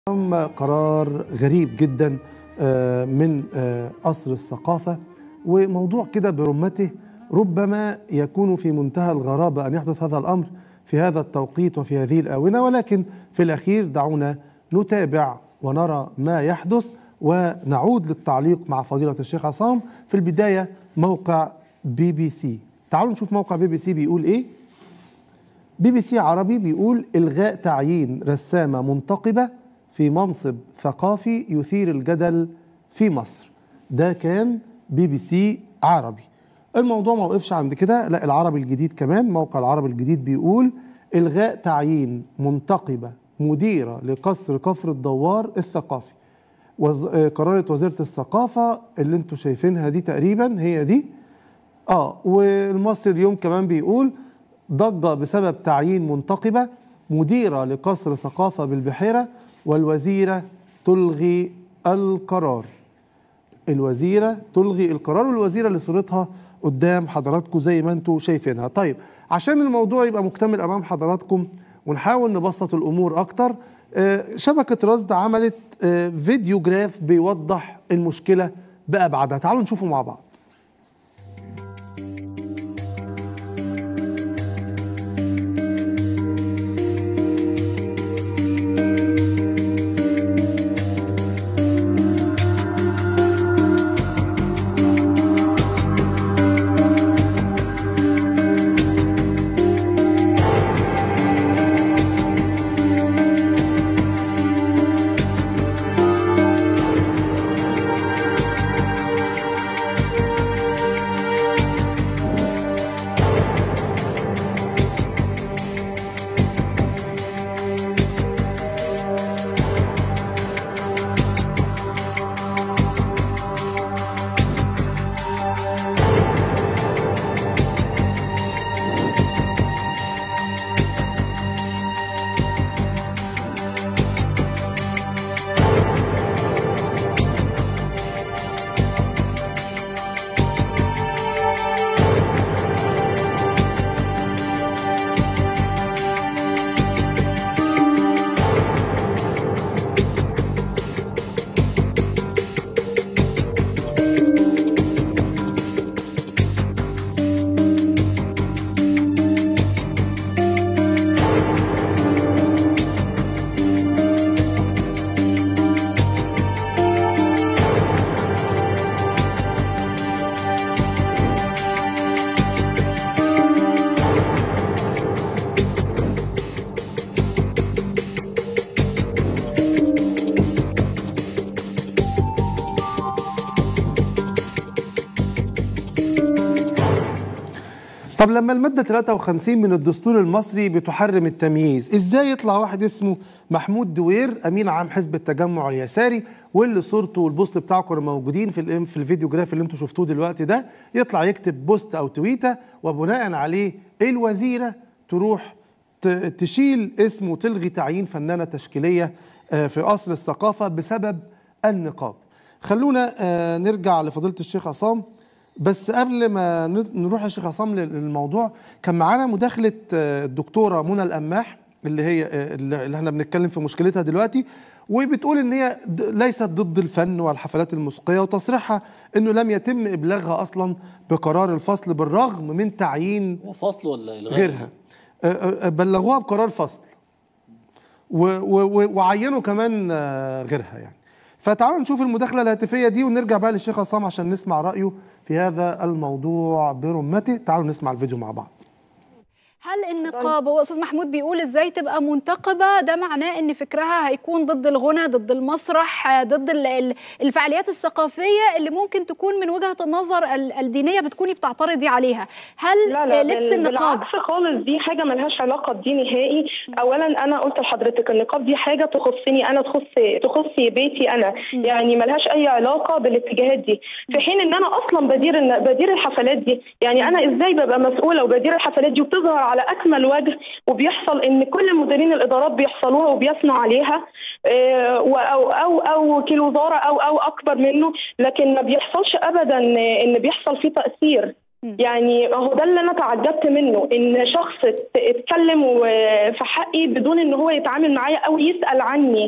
قرار غريب جدا آه، من آه، قصر الثقافة وموضوع كده برمته ربما يكون في منتهى الغرابة أن يحدث هذا الأمر في هذا التوقيت وفي هذه الآونة ولكن في الأخير دعونا نتابع ونرى ما يحدث ونعود للتعليق مع فضيلة الشيخ عصام في البداية موقع بي بي سي تعالوا نشوف موقع بي بي سي بيقول إيه بي بي سي عربي بيقول إلغاء تعيين رسامة منتقبة في منصب ثقافي يثير الجدل في مصر ده كان بي بي سي عربي الموضوع ما وقفش عند كده لا العربي الجديد كمان موقع العربي الجديد بيقول إلغاء تعيين منتقبة مديرة لقصر كفر الدوار الثقافي وز... آه، قررت وزيرة الثقافة اللي انتوا شايفينها دي تقريبا هي دي اه والمصري اليوم كمان بيقول ضجة بسبب تعيين منتقبة مديرة لقصر ثقافة بالبحيرة والوزيرة تلغي القرار الوزيرة تلغي القرار والوزيرة اللي صورتها قدام حضراتكم زي ما انتم شايفينها طيب عشان الموضوع يبقى مكتمل امام حضراتكم ونحاول نبسط الامور اكتر آه، شبكة رصد عملت آه، فيديو جراف بيوضح المشكلة بأبعادها تعالوا نشوفه مع بعض طب لما المادة 53 من الدستور المصري بتحرم التمييز ازاي يطلع واحد اسمه محمود دوير امين عام حزب التجمع اليساري واللي صورته والبوست بتاعه كانوا موجودين في الام- في الفيديو جراف اللي انتم شفتوه دلوقتي ده يطلع يكتب بوست او تويته وبناء عليه الوزيره تروح ت- تشيل اسمه وتلغي تعيين فنانه تشكيليه آه، في قصر الثقافه بسبب النقاب. خلونا آه، نرجع لفضيله الشيخ عصام بس قبل ما ن- نروح يا شيخ عصام لل- للموضوع كان معانا مداخله آه، الدكتوره منى القماح اللي هي آه، اللي اللي احنا بنتكلم في مشكلتها دلوقتي وبتقول ان هي د- ليست ضد الفن والحفلات الموسيقيه وتصريحها انه لم يتم ابلاغها اصلا بقرار الفصل بالرغم من تعيين هو فصل ولا الغاء غيرها آه، آه، بلغوها بقرار فصل و- و- و- وعينوا كمان آه، غيرها يعني فتعالوا نشوف المداخله الهاتفيه دي ونرجع بقى للشيخ عصام عشان نسمع رايه في هذا الموضوع برمته تعالوا نسمع الفيديو مع بعض هل النقاب هو استاذ محمود بيقول ازاي تبقى منتقبه ده معناه ان فكرها هيكون ضد الغنى ضد المسرح آه، ضد ال- ال- الفعاليات الثقافيه اللي ممكن تكون من وجهه النظر ال- الدينيه بتكوني بتعترضي عليها هل لا لا آه، لبس بال- النقاب بالعكس خالص دي حاجه ملهاش علاقه بدي نهائي اولا انا قلت لحضرتك النقاب دي حاجه تخصني انا تخص تخص بيتي انا يعني ملهاش اي علاقه بالاتجاهات دي في حين ان انا اصلا بدير الن- بدير الحفلات دي يعني انا ازاي ببقى مسؤوله وبدير الحفلات دي وبتظهر على اكمل وجه وبيحصل ان كل مديرين الادارات بيحصلوها وبيثنوا عليها آه، و- او او او وكيل وزاره او او اكبر منه لكن ما بيحصلش ابدا ان بيحصل فيه تاثير يعني هو ده اللي انا تعجبت منه ان شخص ات- اتكلم و- في حقي بدون ان هو يتعامل معايا او يسال عني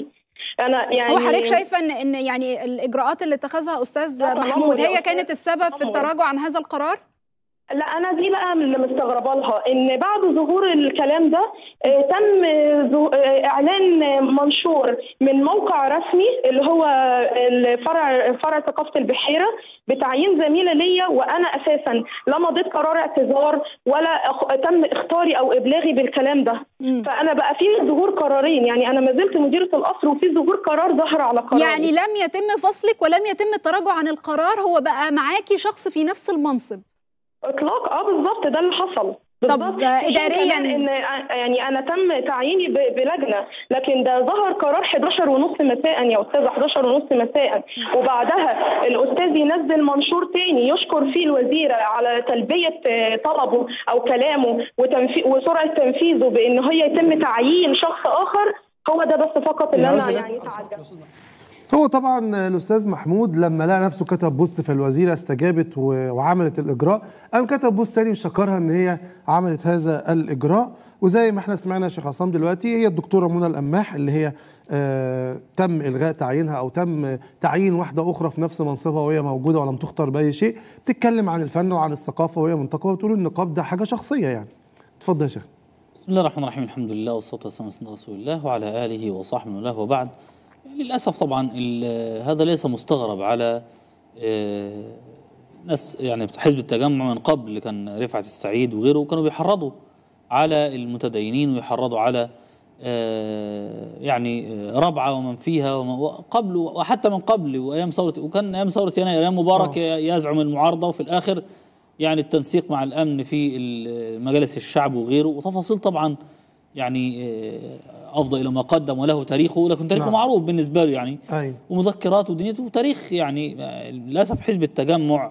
انا يعني هو حضرتك شايفه ان ان يعني الاجراءات اللي اتخذها استاذ لا، تنمر محمود يا هي أستاذ، كانت السبب في تنمر. التراجع عن هذا القرار؟ لا انا دي بقى اللي مستغربه لها ان بعد ظهور الكلام ده آه، تم آه، ظهو- آه، اعلان آه، منشور من موقع رسمي اللي هو الفرع فرع ثقافه البحيره بتعيين زميله ليا وانا اساسا لا مضيت قرار اعتذار ولا أخ- تم اختاري او ابلاغي بالكلام ده مم. فانا بقى في ظهور قرارين يعني انا ما زلت مديره القصر وفي ظهور قرار ظهر على قرار يعني لم يتم فصلك ولم يتم التراجع عن القرار هو بقى معاكي شخص في نفس المنصب اطلاق اه بالظبط ده اللي حصل طب بالظبط. آه، في حين إدارياً؟ كمان ان آه، يعني انا تم تعييني ب- بلجنه لكن ده ظهر قرار 11 ونص مساء يا استاذ 11 ونص مساء وبعدها الاستاذ ينزل منشور تاني يشكر فيه الوزيره على تلبيه آه، طلبه او كلامه وتنفي وسرعه تنفيذه بان هي يتم تعيين شخص اخر هو ده بس فقط اللي انا يعني تعجبت هو طبعا الاستاذ محمود لما لقى نفسه كتب بوست فالوزيره استجابت و- وعملت الاجراء قام كتب بوست تاني وشكرها ان هي عملت هذا الاجراء وزي ما احنا سمعنا يا شيخ عصام دلوقتي هي الدكتوره منى القماح اللي هي آه تم الغاء تعيينها او تم تعيين واحده اخرى في نفس منصبها وهي موجوده ولم تختار باي شيء بتتكلم عن الفن وعن الثقافه وهي منتقبه وتقول النقاب ده حاجه شخصيه يعني اتفضل يا شيخ بسم الله الرحمن الرحيم الحمد لله والصلاة والسلام على سيدنا رسول الله وعلى آله وصحبه ومن والاه وبعد يعني للأسف طبعا ال- هذا ليس مستغرب على آه، ناس يعني حزب التجمع من قبل كان رفعت السعيد وغيره كانوا بيحرضوا على المتدينين ويحرضوا على آه، يعني آه، ربعة ومن فيها ومن وقبل وحتى من قبل وأيام ثورة وكان أيام ثورة يناير أيام مبارك يزعم المعارضة وفي الآخر يعني التنسيق مع الامن في ال- مجالس الشعب وغيره وتفاصيل طبعا يعني آه، افضل الى ما قدم وله تاريخه لكن تاريخه نعم. معروف بالنسبه له يعني ايوه ومذكراته ودنيته وتاريخ يعني آه، للاسف حزب التجمع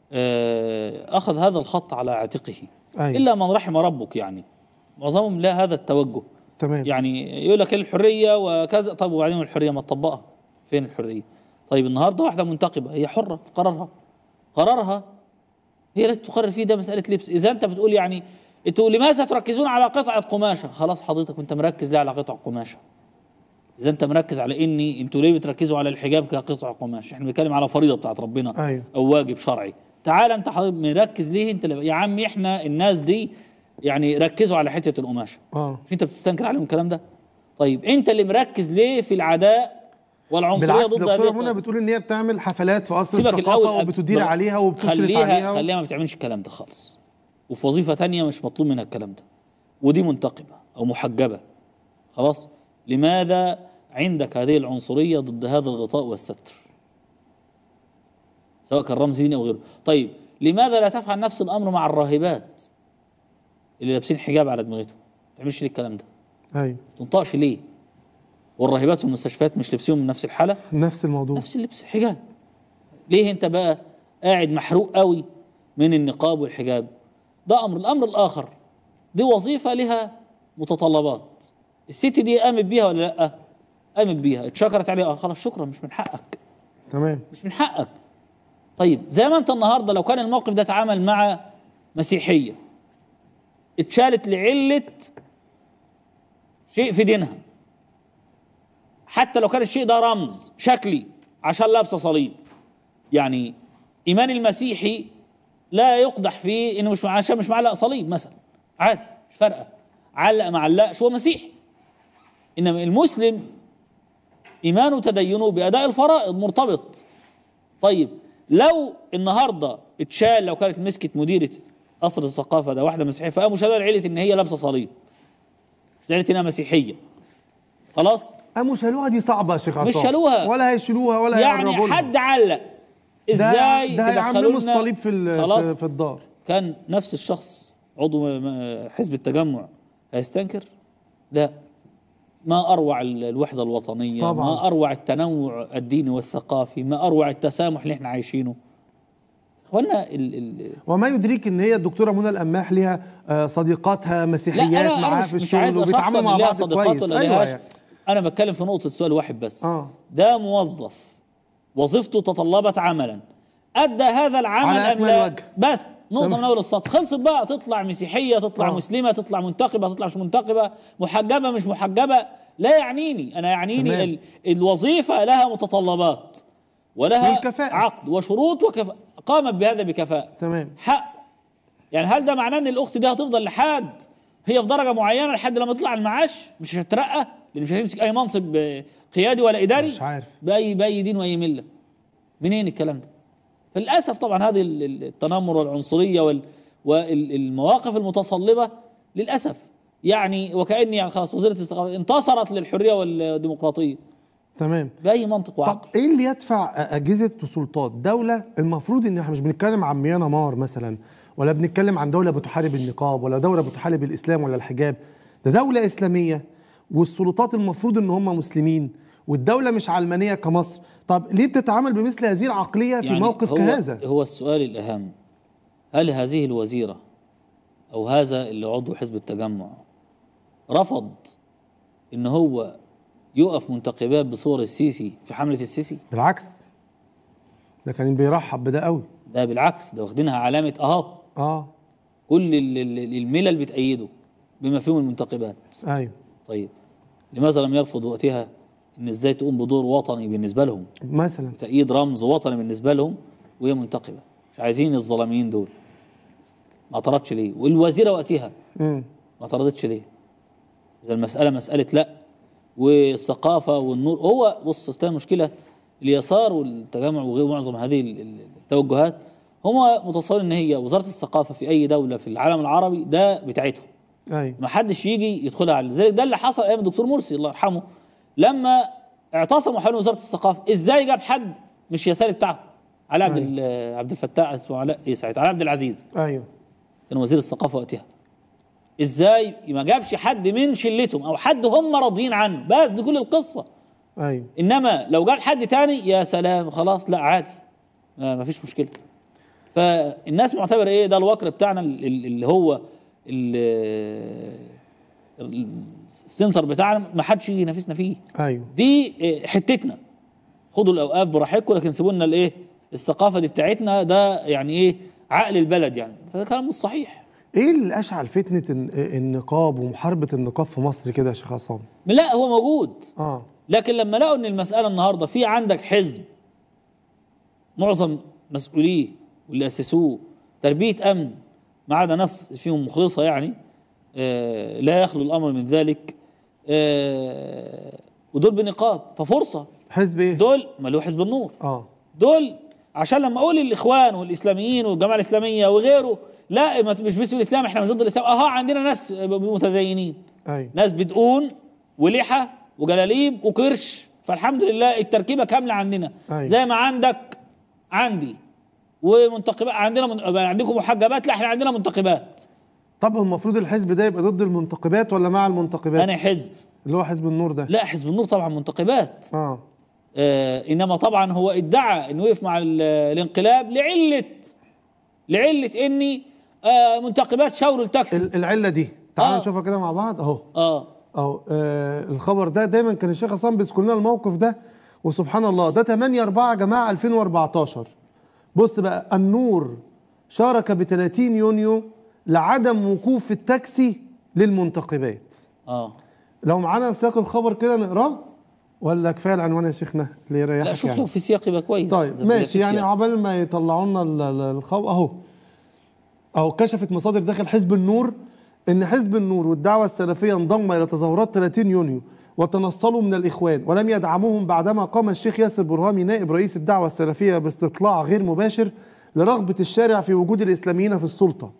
آه، اخذ هذا الخط على عاتقه ايوه الا من رحم ربك يعني معظمهم لا هذا التوجه تمام يعني يقول لك الحريه وكذا طيب وبعدين الحريه ما تطبقها فين الحريه طيب النهارده واحده منتقبه هي حره في قرارها قرارها هي التي تقرر فيه ده مساله لبس اذا انت بتقول يعني انتوا لماذا تركزون على قطعه قماشه خلاص حضرتك انت مركز ليه على قطع قماشه اذا انت مركز على اني انتوا ليه بتركزوا على الحجاب كقطع قماش احنا بنتكلم على فريضه بتاعت ربنا ايوه او واجب شرعي تعال انت حضرتك مركز ليه انت يا عمي احنا الناس دي يعني ركزوا على حته القماشه اه مش انت بتستنكر عليهم الكلام ده طيب انت اللي مركز ليه في العداء والعنصريه بالعكس ضد هذه دكتوره منى القضية؟ بتقول ان هي بتعمل حفلات في قصر سيبك الثقافه الاول وبتدير بل- عليها وبتشرف خليها عليها خليها ما بتعملش الكلام ده خالص وفي وظيفه تانية مش مطلوب منها الكلام ده ودي منتقبه او محجبه خلاص لماذا عندك هذه العنصريه ضد هذا الغطاء والستر سواء كان رمز ديني او غيره طيب لماذا لا تفعل نفس الامر مع الراهبات اللي لابسين حجاب على دماغتهم ما تعملش ليه الكلام ده ايوه تنطقش ليه والراهبات في المستشفيات مش لابسين من نفس الحاله نفس الموضوع نفس اللبس حجاب ليه انت بقى قاعد محروق قوي من النقاب والحجاب ده امر الامر الاخر دي وظيفه لها متطلبات الست دي قامت بيها ولا لا قامت بيها اتشكرت عليها اه خلاص شكرا مش من حقك تمام مش من حقك طيب زي ما انت النهارده لو كان الموقف ده اتعامل مع مسيحيه اتشالت لعله شيء في دينها حتى لو كان الشيء ده رمز شكلي عشان لابسه صليب يعني ايمان المسيحي لا يقدح فيه انه مش مع- عشان مش معلق صليب مثلا عادي مش فارقه علق ما علقش هو مسيحي انما المسلم ايمانه وتدينه باداء الفرائض مرتبط طيب لو النهارده اتشال لو كانت مسكت مديره قصر الثقافه ده واحده مسيحيه فقاموا شالوها لعيله ان هي لابسه صليب مش لعيله انها مسيحيه خلاص قاموا شالوها دي صعبه يا شيخ عصام مش شالوها. ولا هيشيلوها ولا يعني هيقربوا لها. حد علق ده- ازاي ده تدخلوا هيعمموا لنا- الصليب في ال- خلاص في, في الدار كان نفس الشخص عضو م- م- حزب التجمع هيستنكر لا ما اروع ال- الوحده الوطنيه طبعاً. ما اروع التنوع الديني والثقافي ما اروع التسامح اللي احنا عايشينه اخوانا ال ال وما يدريك ان هي الدكتوره منى القماح ليها آه، صديقاتها لا مسيحيات انا معاها انا في مش, مش عايز الشغل اشخصن وبيتعاملوا مع ليها بعض صديقات كويس ولا ايوه ليهاش يعني. انا بتكلم في نقطه سؤال واحد بس اه ده موظف وظيفته تطلبت عملا ادى هذا العمل على ام أكمل لا وجه. بس نقطه تمام. من اول السطر خلصت بقى تطلع مسيحيه تطلع آه. مسلمه تطلع منتقبه تطلع مش منتقبه محجبه مش محجبه لا يعنيني انا يعنيني تمام. ال الوظيفه لها متطلبات ولها والكفاءة. عقد وشروط وكفاءة قامت بهذا بكفاءه تمام حق يعني هل ده معناه ان الاخت دي هتفضل لحد هي في درجه معينه لحد لما تطلع المعاش مش هتترقى لان مش هتمسك اي منصب آه، قيادي ولا اداري مش عارف. باي باي دين واي مله منين الكلام ده فللاسف طبعا هذه ال- ال- التنمر والعنصريه وال والمواقف المتصلبه للاسف يعني وكاني يعني خلاص وزيره الثقافه انتصرت للحريه والديمقراطيه تمام باي منطق طب وعقل ايه اللي يدفع اجهزه وسلطات دوله المفروض ان احنا مش بنتكلم عن ميانمار مثلا ولا بنتكلم عن دوله بتحارب النقاب ولا دوله بتحارب الاسلام ولا الحجاب ده دوله اسلاميه والسلطات المفروض ان هم مسلمين والدوله مش علمانيه كمصر طب ليه بتتعامل بمثل هذه العقليه في موقف هو كهذا هو السؤال الأهم هل هذه الوزيرة أو هذا اللي عضو حزب التجمع رفض إن هو يقف منتقبات بصور السيسي في حملة السيسي بالعكس ده كان بيرحب بده قوي ده بالعكس ده واخدينها علامة أهو اه كل ال- ال- الملل بتأيده بما فيهم المنتقبات ايوه طيب لماذا لم يرفض وقتها إن إزاي تقوم بدور وطني بالنسبة لهم مثلا تأييد رمز وطني بالنسبة لهم وهي منتقبة مش عايزين الظلاميين دول ما اعترضش ليه والوزيرة وقتها امم ما اعترضتش ليه إذا المسألة مسألة لا والثقافة والنور هو بص أصل المشكلة اليسار والتجمع وغير معظم هذه ال- ال- التوجهات هم متصورين ان هي وزارة الثقافة في أي دولة في العالم العربي ده بتاعتهم ايوه ما حدش يجي يدخلها على ذلك ده اللي حصل ايام الدكتور مرسي الله يرحمه لما اعتصموا حول وزاره الثقافه ازاي جاب حد مش يساري بتاعه علاء عبد ال- عبد الفتاح اسمه علاء ايه ساعتها علاء عبد العزيز ايوه كان وزير الثقافه وقتها ازاي ما جابش حد من شلتهم او حد هم راضيين عنه بس دي كل القصه ايوه انما لو جاب حد تاني يا سلام خلاص لا عادي ما ما فيش مشكله فالناس معتبره ايه ده الوكر بتاعنا ال- ال- اللي هو ال- ال- السنتر بتاعنا ما حدش يجي ينافسنا فيه ايوه دي إيه، حتتنا خدوا الاوقاف براحتكم لكن سيبوا لنا الايه الثقافه دي بتاعتنا ده يعني ايه عقل البلد يعني فده كلام مش صحيح ايه اللي اشعل فتنه الن- النقاب ومحاربه النقاب في مصر كده يا شيخ عصام لا هو موجود اه لكن لما لقوا ان المساله النهارده في عندك حزب معظم مسؤوليه واللي اسسوه تربيه امن ما عدا ناس فيهم مخلصه يعني آه لا يخلو الامر من ذلك آه ودول بنقاب ففرصه حزب ايه دول ما له حزب النور اه دول عشان لما اقول الاخوان والاسلاميين والجماعه الاسلاميه وغيره لا ما- مش باسم الاسلام احنا مش ضد الاسلام اها عندنا ناس متدينين ايوه ناس بدقون ولحى وجلاليب وكرش فالحمد لله التركيبه كامله عندنا أيوة. زي ما عندك عندي ومنتقبات عندنا من... عندكم محجبات لا احنا عندنا منتقبات طب هو المفروض الحزب ده يبقى ضد المنتقبات ولا مع المنتقبات انا حزب اللي هو حزب النور ده لا حزب النور طبعا منتقبات اه آه انما طبعا هو ادعى انه وقف مع ال- الانقلاب لعله لعله اني آه منتقبات شاوروا التاكسي ال- العله دي تعال آه. نشوفها كده مع بعض اهو اه اهو آه الخبر ده دايما كان الشيخ عصام بيذكر لنا الموقف ده وسبحان الله ده 8 4 يا جماعه 2014 بص بقى النور شارك ب 30 يونيو لعدم وقوف التاكسي للمنتقبات اه لو معانا سياق الخبر كده نقراه ولا كفايه العنوان يا شيخنا اللي يريحك لا شوف يعني. لو في سياق يبقى كويس طيب إذا ماشي في يعني سياق. عقبال ما يطلعوا لنا ال- ال- الخبر اهو اهو كشفت مصادر داخل حزب النور ان حزب النور والدعوه السلفيه انضم الى تظاهرات 30 يونيو وتنصلوا من الاخوان ولم يدعموهم بعدما قام الشيخ ياسر برهامي نائب رئيس الدعوه السلفيه باستطلاع غير مباشر لرغبه الشارع في وجود الاسلاميين في السلطه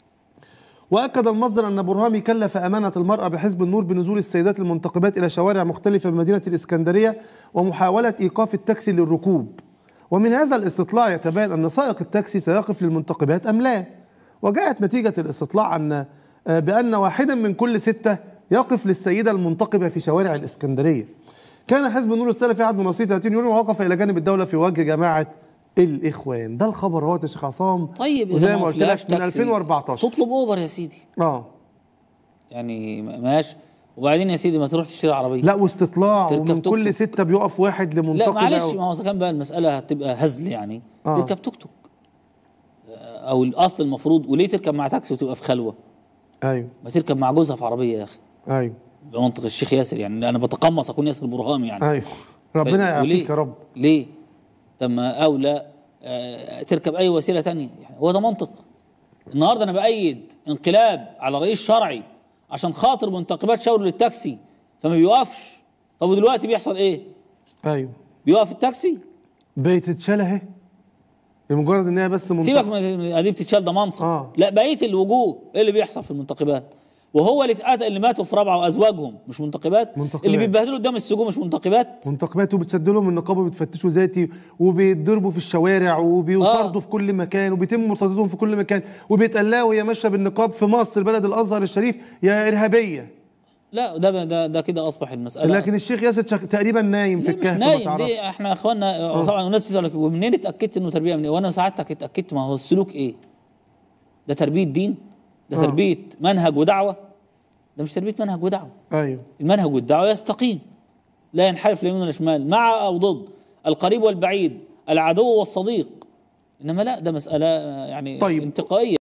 واكد المصدر ان برهامي كلف امانه المراه بحزب النور بنزول السيدات المنتقبات الى شوارع مختلفه بمدينه الاسكندريه ومحاوله ايقاف التاكسي للركوب ومن هذا الاستطلاع يتبين ان سائق التاكسي سيقف للمنتقبات ام لا وجاءت نتيجه الاستطلاع ان آه، بان واحدا من كل سته يقف للسيده المنتقبه في شوارع الاسكندريه كان حزب النور السلفي عهد مناصير 30 يونيو ووقف الى جانب الدوله في وجه جماعه الاخوان ده الخبر اهو يا شيخ عصام طيب وزي اذا ما ما قلت قلتلاش لك من تاكسي 2014 تطلب اوبر يا سيدي اه يعني ما- ماشي وبعدين يا سيدي ما تروح تشتري عربيه لا واستطلاع تركب ومن توك كل توك. ستة بيقف واحد لا لمنتقبة معلش أو- ما هو إذا كان بقى المساله هتبقى هزل يعني آه. تركب توك توك او الاصل المفروض وليه تركب مع تاكسي وتبقى في خلوه ايوه ما تركب مع جوزها في عربيه يا اخي ايوه بمنطق الشيخ ياسر يعني انا بتقمص اكون ياسر برهام يعني ايوه ربنا وليه؟ يعافيك يا رب ليه؟ طب ما اولى آه، تركب اي وسيله تانية يعني هو ده منطق النهارده انا بايد انقلاب على رئيس شرعي عشان خاطر منتقبات شاوروا للتاكسي فما بيوقفش طب ودلوقتي بيحصل ايه؟ ايوه بيوقف التاكسي بتتشال اهي لمجرد ان هي بس منتقبة سيبك من ادي بتتشال ده منصب آه. لا بقيه الوجوه ايه اللي بيحصل في المنتقبات وهو اللي اتقتل اللي ماتوا في رابعه وازواجهم مش منتقبات منتقبات. اللي بيتبهدلوا قدام السجون مش منتقبات منتقبات وبتسد لهم النقاب وبتفتشوا ذاتي وبيتضربوا في الشوارع وبيطاردوا آه. في كل مكان وبيتم مرتدتهم في كل مكان وبيتقلقوا وهي ماشيه بالنقاب في مصر بلد الازهر الشريف يا ارهابيه لا ده ده, ده كده اصبح المساله لكن الشيخ ياسر شك... تقريبا نايم في ليه مش الكهف ما نايم تعرفش دي احنا اخواننا آه. طبعا الناس تسال لك ومنين اتاكدت انه تربيه من وانا ساعتك اتاكدت ما هو السلوك ايه؟ ده تربيه دين؟ ده آه. تربيه منهج ودعوه؟ ده مش تربيه منهج ودعوه ايوه المنهج والدعوه يستقيم لا ينحرف ليمين ولا شمال مع او ضد القريب والبعيد العدو والصديق انما لا ده مساله آه، يعني طيب. انتقائيه